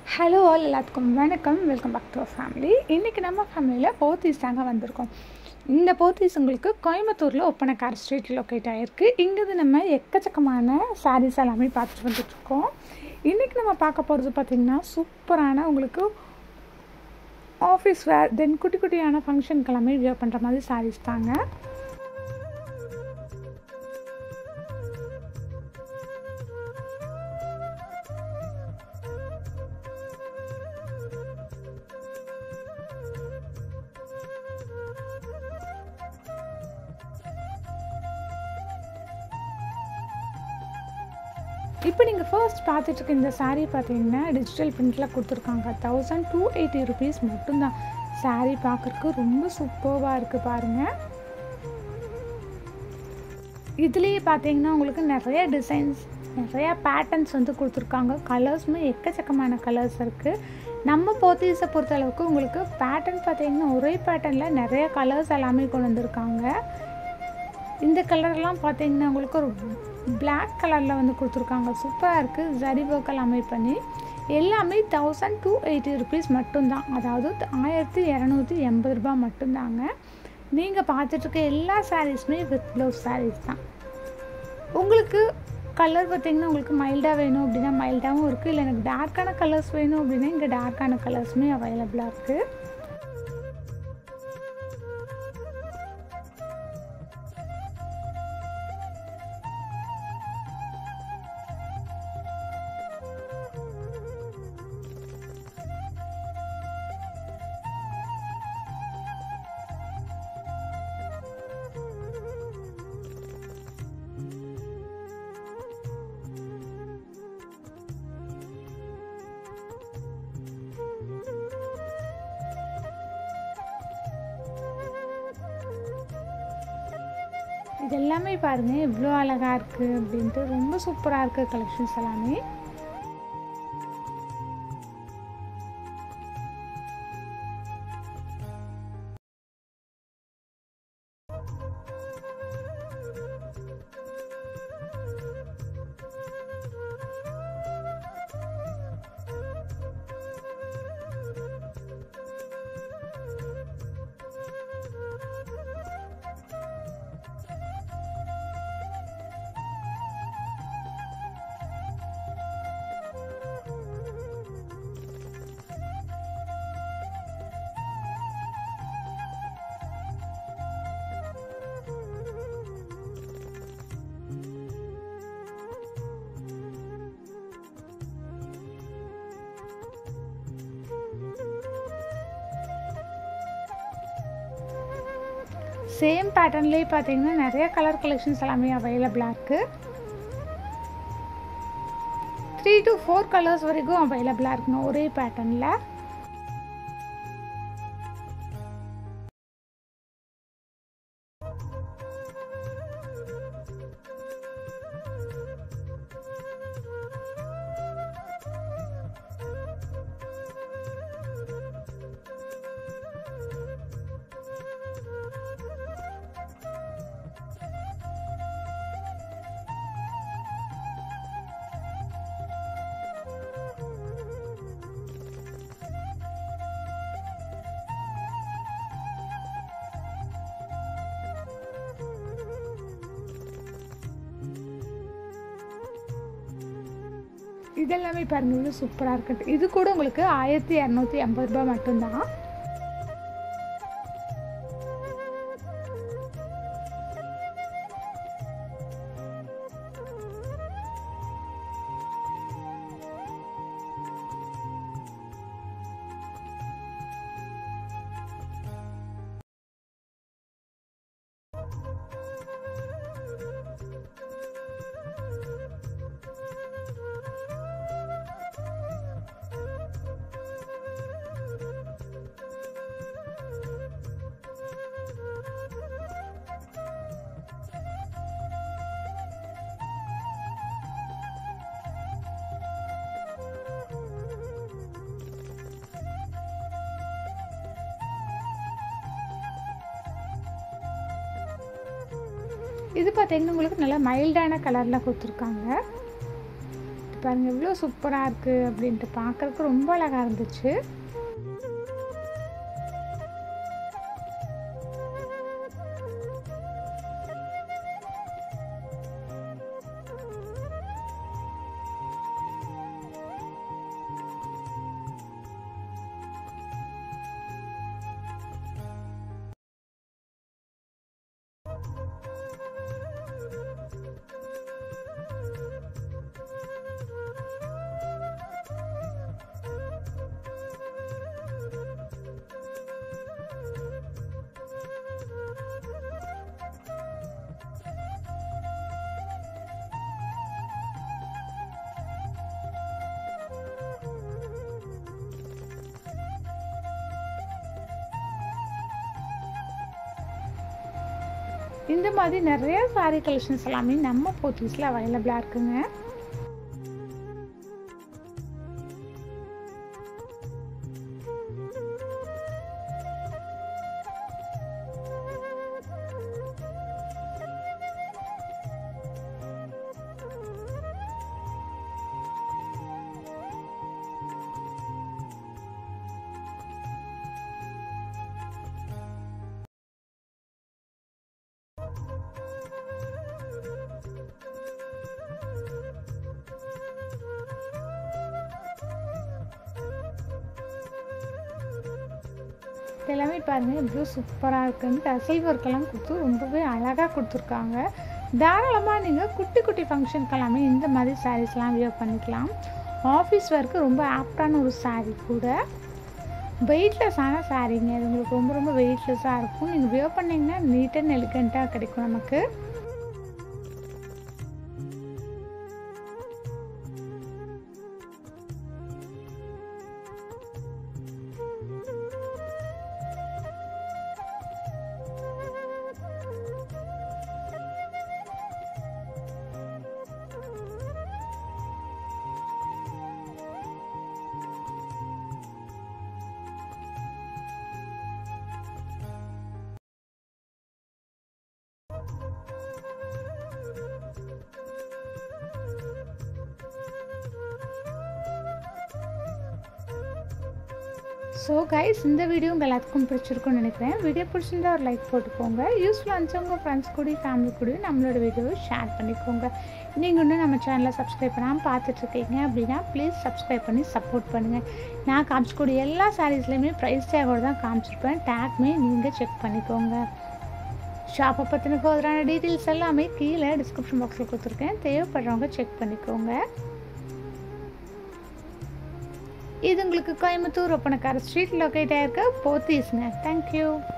hello all எல்லாத்துக்கும் வணக்கம் welcome back to family இன்றைக்கி நம்ம ஃபேமிலியில் போத்தீஸ் தாங்க வந்திருக்கோம் இந்த போத்தீஸ் உங்களுக்கு கோயம்புத்தூரில் ஒப்பனக்கார் ஸ்ட்ரீட் லொக்கேட் ஆகிருக்கு இங்கேருந்து நம்ம எக்கச்சக்கமான சாரீஸ் எல்லாமே பார்த்துட்டு வந்துட்டுருக்கோம் இன்றைக்கி நம்ம பார்க்க போகிறது பார்த்திங்கன்னா சூப்பரான உங்களுக்கு ஆஃபீஸ் வேர் தென் குட்டி குட்டியான ஃபங்க்ஷனுக்கு எல்லாமே வியர் பண்ணுற மாதிரி சாரீஸ் தாங்க இப்போ நீங்கள் ஃபர்ஸ்ட் பார்த்துட்டு இருக்க இந்த சாரீ பார்த்தீங்கன்னா டிஜிட்டல் பிரிண்டில் கொடுத்துருக்காங்க தௌசண்ட் டூ எயிட்டி ருபீஸ் மட்டும்தான் சாரீ பார்க்குறக்கு ரொம்ப சூப்பர்வாக இருக்குது பாருங்கள் இதுலேயே பார்த்தீங்கன்னா உங்களுக்கு நிறைய டிசைன்ஸ் நிறையா பேட்டர்ன்ஸ் வந்து கொடுத்துருக்காங்க கலர்ஸுமே எக்கச்சக்கமான கலர்ஸ் இருக்குது நம்ம போத்தீஸை பொறுத்தளவுக்கு உங்களுக்கு பேட்டர்ன் பார்த்தீங்கன்னா ஒரே பேட்டர்னில் நிறைய கலர்ஸ் எல்லாமே கொண்டு வந்திருக்காங்க இந்த கலர்லாம் பார்த்தீங்கன்னா உங்களுக்கு ஒரு பிளாக் கலரில் வந்து கொடுத்துருக்காங்க சூப்பராக இருக்குது ஜரி ஒர்க் எல்லாமே பண்ணி எல்லாமே தௌசண்ட் டூ எயிட்டி ருபீஸ் மட்டும்தான் அதாவது ஆயிரத்தி இரநூத்தி எண்பது ரூபா மட்டும்தாங்க நீங்கள் பார்த்துட்ருக்க எல்லா சாரீஸுமே வித் ப்ளவுஸ் சாரீஸ் தான் உங்களுக்கு கலர் பார்த்திங்கன்னா உங்களுக்கு மைல்டாக வேணும் அப்படின்னா மைல்டாகவும் இருக்குது இல்லை எனக்கு டார்க்கான கலர்ஸ் வேணும் அப்படின்னா இங்கே டார்க்கான கலர்ஸுமே அவைலபிளாக இருக்குது இது எல்லாமே பாருங்கள் எவ்வளோ அழகாக இருக்குது அப்படின்ட்டு ரொம்ப சூப்பராக இருக்குது கலெக்ஷன்ஸ் எல்லாமே சேம் பேட்டர்ன்லேயே பார்த்தீங்கன்னா நிறைய கலர் கலெக்ஷன்ஸ் எல்லாமே அவைலபிளாக இருக்குது த்ரீ டு ஃபோர் கலர்ஸ் வரைக்கும் அவைலபிளாக இருக்குங்க ஒரே பேட்டர்னில் இதெல்லாமே பாருங்கள் இது சூப்பராக இருக்குது இது கூட உங்களுக்கு ஆயிரத்தி இரநூத்தி எண்பது ரூபா மட்டும்தான் இது பார்த்தீங்கன்னா உங்களுக்கு நல்லா மைல்டான கலரில் கொடுத்துருக்காங்க பாருங்கள் எவ்வளோ சூப்பராக இருக்குது அப்படின்ட்டு பார்க்குறதுக்கு ரொம்ப அழகாக இருந்துச்சு இந்த மாதிரி நிறைய சாரீ கலெக்ஷன்ஸ் எல்லாமே நம்ம போத்தீஸில் அவைலபிளாக இருக்குங்க எல்லாமே பாருங்கள் எவ்வளோ சூப்பராக இருக்குன்னு டசல் ஒர்க்கெல்லாம் கொடுத்து ரொம்பவே அழகாக கொடுத்துருக்காங்க தாராளமாக நீங்கள் குட்டி குட்டி ஃபங்க்ஷனுக்கு எல்லாமே இந்த மாதிரி சாரீஸ்லாம் வியர் பண்ணிக்கலாம் ஆஃபீஸ் ஒர்க்கு ரொம்ப ஆப்டான ஒரு சாரீ கூட வெயிட்லெஸ்ஸான சாரீங்க இது உங்களுக்கு ரொம்ப ரொம்ப வெயிட்லெஸ்ஸாக இருக்கும் நீங்கள் வியர் பண்ணிங்கன்னா நீட் அண்ட் எலிகண்ட்டாக கிடைக்கும் நமக்கு ஸோ கைஸ் இந்த வீடியோ உங்கள் எல்லாத்துக்கும் பிடிச்சிருக்கும்னு நினைக்கிறேன் வீடியோ பிடிச்சிருந்தா ஒரு லைக் போட்டுக்கோங்க யூஸ்ஃபுல்லாக இருந்துச்சு உங்கள் ஃப்ரெண்ட்ஸ் கூட ஃபேமிலி கூட நம்மளோட வீடியோவை ஷேர் பண்ணிக்கோங்க நீங்கள் இன்னும் நம்ம சேனலை சப்ஸ்கிரைப் பண்ணாமல் பார்த்துட்ருக்கீங்க அப்படின்னா ப்ளீஸ் சப்ஸ்கிரைப் பண்ணி சப்போர்ட் பண்ணுங்கள் நான் காமிச்சக்கூடிய எல்லா சாரீஸ்லையுமே ப்ரைஸ் டேகோடு தான் காமிச்சிருப்பேன் டேக்மே நீங்கள் செக் பண்ணிக்கோங்க ஷாப்பை பற்றின போதரான டீட்டெயில்ஸ் எல்லாமே கீழே டிஸ்கிரிப்ஷன் பாக்ஸில் கொடுத்துருக்கேன் தேவைப்படுறவங்க செக் பண்ணிக்கோங்க இது உங்களுக்கு கோயம்புத்தூர் ஒப்பனக்கார ஸ்ட்ரீட் லொக்கேட் ஆயிருக்க போத்தீஸ்ங்க தேங்க்யூ